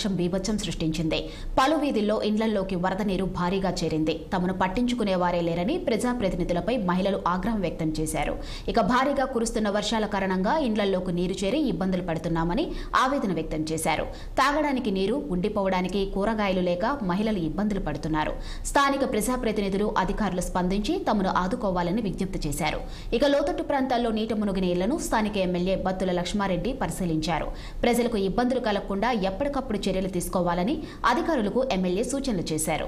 వర్షం బీభత్సం సృష్టించింది పలు వీధుల్లో ఇండ్లల్లోకి వరద నీరు భారీగా చేరింది తమను పట్టించుకునే వారే లేరని ప్రజాప్రతినిధులపై మహిళలు ఆగ్రహం వ్యక్తం చేశారు ఇక భారీగా కురుస్తున్న వర్షాల కారణంగా ఇండ్లల్లోకి నీరు చేరి ఇబ్బందులు పడుతున్నామని ఆవేదన వ్యక్తం చేశారు తాగడానికి నీరు ఉండిపోవడానికి కూరగాయలు లేక మహిళలు ఇబ్బందులు పడుతున్నారు స్థానిక ప్రజాప్రతినిధులు అధికారులు స్పందించి తమను ఆదుకోవాలని విజ్ఞప్తి చేశారు ఇక లోతట్టు ప్రాంతాల్లో నీట మునిగిన ఇళ్లను స్థానిక ఎమ్మెల్యే బత్తుల లక్ష్మారెడ్డి పరిశీలించారు ప్రజలకు ఇబ్బందులు కలగకుండా ఎప్పటికప్పుడు చర్యలు తీసుకోవాలని అధికారులకు ఎమ్మెల్యే సూచనలు చేశారు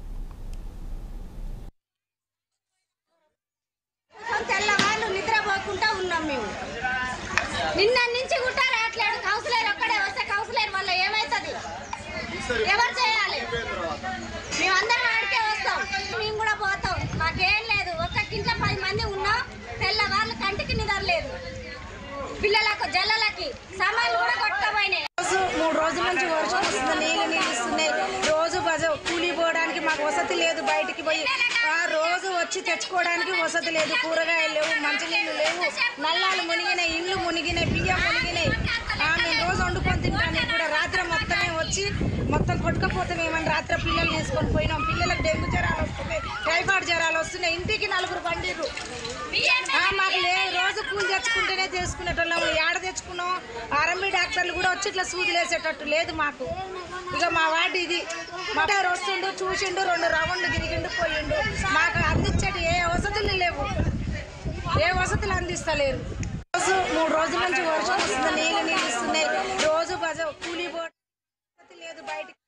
కొంచెం తెల్లవాళ్ళు నిద్రపోకుండా ఉన్నాం మేము నిన్న నుంచి కూడా రావట్లేడు కౌన్సిలర్ ఒక్కడే వస్తే కౌన్సిలర్ వల్ల ఏమవుతుంది ఎవరు చేయాలి మేమందరం ఆడికే వస్తాం మేము కూడా పోతాం మాకేం లేదు ఒక్క ఇంట్లో పది మంది ఉన్నాం తెల్లవాళ్ళు కంటికి నిద్ర లేదు పిల్లలకు జల్లలకి సామాన్లు కూడా కొట్టబోయినాయి రోజు మూడు రోజుల నుంచి వర్షం వస్తుంది నీళ్ళు నీళ్ళు వస్తున్నాయి రోజు బజ కూలి పోవడానికి మాకు వసతి లేదు బయటికి పోయి ఆ రోజు వచ్చి తెచ్చుకోవడానికి వసతి లేదు కూరగాయలు లేవు మంచినీళ్ళు లేవు నల్లాలు మునిగినాయి ఇండ్లు మునిగినాయి బియ్యం మునిగినాయి ఆ, మేము రోజు వండుకొని తింటాను కూడా రాత్రి మొత్తమే వచ్చి మొత్తం కొట్టుకపోతామేమని రాత్రి పిల్లలు తీసుకొని పోయినాం పిల్లలకు డెంగ్యూ జ్వరాలు వస్తున్నాయి టైఫాయిడ్ జ్వరాలు వస్తున్నాయి ఇంటికి నలుగురు పండిర్రు ఆ, మాకు లేదు రోజు కూలి తెచ్చుకుంటేనే తీసుకునేటోళ్ళం ఏడ తెచ్చుకున్నాం ఆర్ఎంబీ డాక్టర్లు కూడా వచ్చి ఇట్లా సూదులు వేసేటట్టు లేదు మాకు ఇక మా వాటి ఇది మా డాక్టర్ వస్తుండు చూసిండు రెండు రౌండ్లు తిరిగిండు పోయిండు మాకు అందించేటి ఏ వసతులు లేవు ఏ వసతులు అందిస్తలేరు రోజు మూడు రోజుల నుంచి వర్షం వస్తుంది నీళ్ళు నీళ్ళు వస్తున్నాయి రోజు బజ కూలి పో వసతి లేదు బయటికి